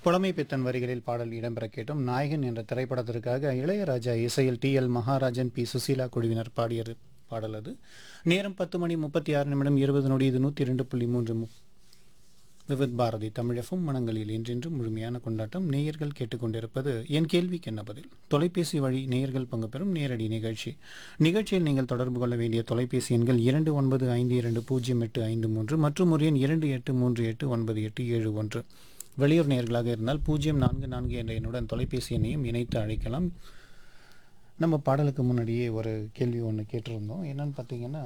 புலமை பித்தன் வரிகளில் பாடல் இடம்பெற கேட்டும் நாயகன் என்ற திரைப்படத்திற்காக இளையராஜா இசையில் T L Maharajan P Susheela குழுவினர் பாடிய பாடல் அது நேரம் பத்து மணி முப்பத்தி ஆறு நிமிடம் இருபது நொடி இது நூற்றி ரெண்டு புள்ளி மூன்று மு- விவித் பாரதி தமிழகம் மனங்களில் என்றென்றும் முழுமையான கொண்டாட்டம் நேயர்கள் கேட்டுக்கொண்டிருப்பது என் கேள்விக்கு என்ன பதில் தொலைபேசி வழி நேயர்கள் பங்கு பெறும் நேரடி நிகழ்ச்சி நிகழ்ச்சியில் நீங்கள் தொடர்பு கொள்ள வேண்டிய தொலைபேசி எண்கள் இரண்டு ஒன்பது ஐந்து இரண்டு பூஜ்ஜியம் எட்டு ஐந்து மூன்று மற்றும் ஒரு எண் இரண்டு எட்டு மூன்று எட்டு ஒன்பது எட்டு ஏழு ஒன்று வெளியூர் நேயர்களாக இருந்தால் பூஜ்ஜியம் நான்கு நான்கு என்ற எண்ணுடன் தொலைபேசி எண்ணையும் இணைத்து அழைக்கலாம் நம்ம பாடலுக்கு முன்னாடியே ஒரு கேள்வி ஒன்று கேட்டிருந்தோம் என்னன்னு பார்த்தீங்கன்னா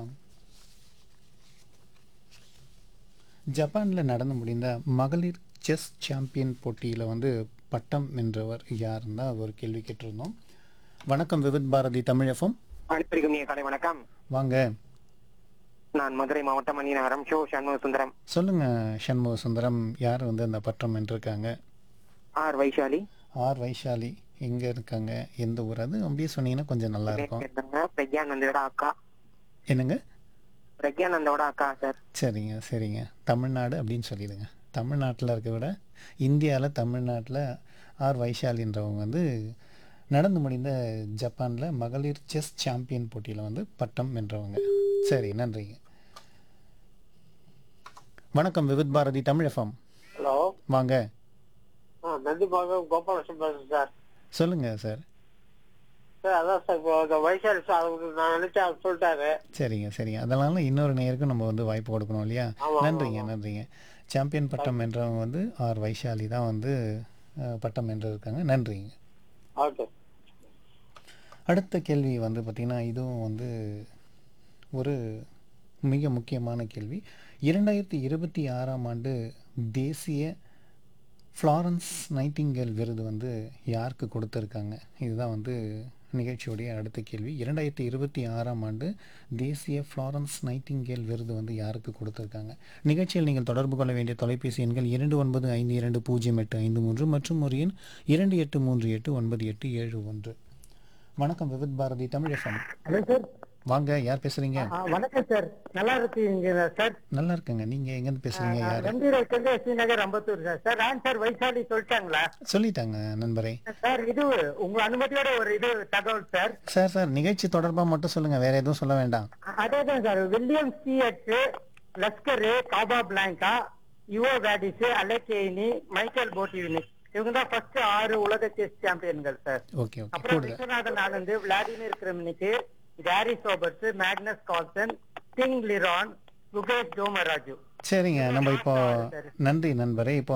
ஜப்பானில் நடந்து முடிந்த மகளிர் செஸ் சாம்பியன் போட்டியில் வந்து பட்டம் வென்றவர் யாருன்னு தான் ஒரு கேள்வி கேட்டிருந்தோம் வணக்கம் விவித் பாரதி தமிழகம் அனைவருக்கும் இனிய காலை வணக்கம் வாங்க நான் மதுரை மாவட்டம் மணிநகரம் ஷோ சண்முக சுந்தரம் சொல்லுங்க சண்முக சுந்தரம் யார் வந்து அந்த பட்டம் வென்றிருக்காங்க ஆர் வைஷாலி ஆர் வைஷாலி எங்க இருக்காங்க எந்த ஊர் அது அப்படியே சொன்னீங்கன்னா கொஞ்சம் நல்லா இருக்கும் இருந்தாங்க பிரக்யானந்தோட அக்கா என்னங்க பிரக்யானந்தோட அக்கா சார் சரிங்க சரிங்க தமிழ்நாடு அப்படின்னு சொல்லிடுங்க தமிழ்நாட்டில் இருக்க விட இந்தியாவில் தமிழ்நாட்டில் ஆர் வைஷாலின்றவங்க வந்து நடந்து முடிந்த ஜப்பானில் மகளிர் செஸ் சாம்பியன் போட்டியில் வந்து பட்டம் வென்றவங்க சரி நன்றிங்க வணக்கம் விவித் பாரதி தமிழகம் ஹலோ வாங்க நந்திபாகம் கோபாலகிருஷ்ணன் பேசுறேன் சார் சொல்லுங்க சார் சார் அதான் சார் இப்போ இந்த வைஷாலி சார் அவருக்கு நான் நினைச்சேன் அவர் சொல்லிட்டாரு சரிங்க சரிங்க அதனால இன்னொரு நேயருக்கும் நம்ம வந்து வாய்ப்பு கொடுக்கணும் இல்லையா ஆமா, நன்றிங்க நன்றிங்க சாம்பியன் பட்டம் வென்றவங்க வந்து ஆர் வைஷாலி தான் வந்து அஹ், பட்டம் வென்றிருக்காங்க நன்றிங்க ஓகே அடுத்த கேள்வி வந்து பார்த்திங்கன்னா இதுவும் வந்து ஒரு மிக முக்கியமான கேள்வி இரண்டாயிரத்தி இருபத்தி ஆறாம் ஆண்டு தேசிய ஃப்ளாரன்ஸ் நைட்டிங்கேல் விருது வந்து யாருக்கு கொடுத்துருக்காங்க இதுதான் வந்து நிகழ்ச்சியுடைய அடுத்த கேள்வி இரண்டாயிரத்தி இருபத்தி ஆறாம் ஆண்டு தேசிய ஃப்ளாரன்ஸ் நைட்டிங்கேல் விருது வந்து யாருக்கு கொடுத்துருக்காங்க நிகழ்ச்சியில் நீங்கள் தொடர்பு கொள்ள வேண்டிய தொலைபேசி எண்கள் இரண்டு ஒன்பது ஐந்து இரண்டு பூஜ்ஜியம் எட்டு ஐந்து மூன்று மற்றும் ஒரு எண் இரண்டு எட்டு மூன்று எட்டு ஒன்பது எட்டு ஏழு ஒன்று வணக்கம் Vividh Bharati Tamil FM hello sir வாங்க யார் பேசுறீங்க ஆ, வணக்கம் சார் நல்லா இருக்கீங்க சார் நல்லா இருக்குங்க நீங்க எங்கேருந்து பேசுறீங்க யார் கம்பீரத்துல Srinagar Ambattur sir sir answer Vaishali சொல்லிட்டாங்களா சொல்லிட்டாங்க நண்பரே சார் இது உங்க அனுமதியோட ஒரு இது தகவல் சார் சார் சார் நிகழ்ச்சி தொடர்பா மட்டும் சொல்லுங்க வேற எதுவும் சொல்ல வேண்டாம் அதே தான் சார் வில்லியம் சிஎச் லஸ்கர் காபா பிளாங்கா யுவோ வேடிஸ் அலெக்கேனி மைக்கேல் போட்டிவினிக் இவங்க தான் ஃபர்ஸ்ட் ஆறு உலக செஸ் சாம்பியன்கள் சார் ஓகே ஓகே அப்புறம் கூடுதல் விஸ்வநாதன் ஆனந்த் விளாடிமிர் கிரிமினிக்கு Garry Sobers Magnus Carlsen Ding Liren Mukesh Dommaraju சரிங்க நம்ம இப்போ நன்றி நண்பரே இப்போ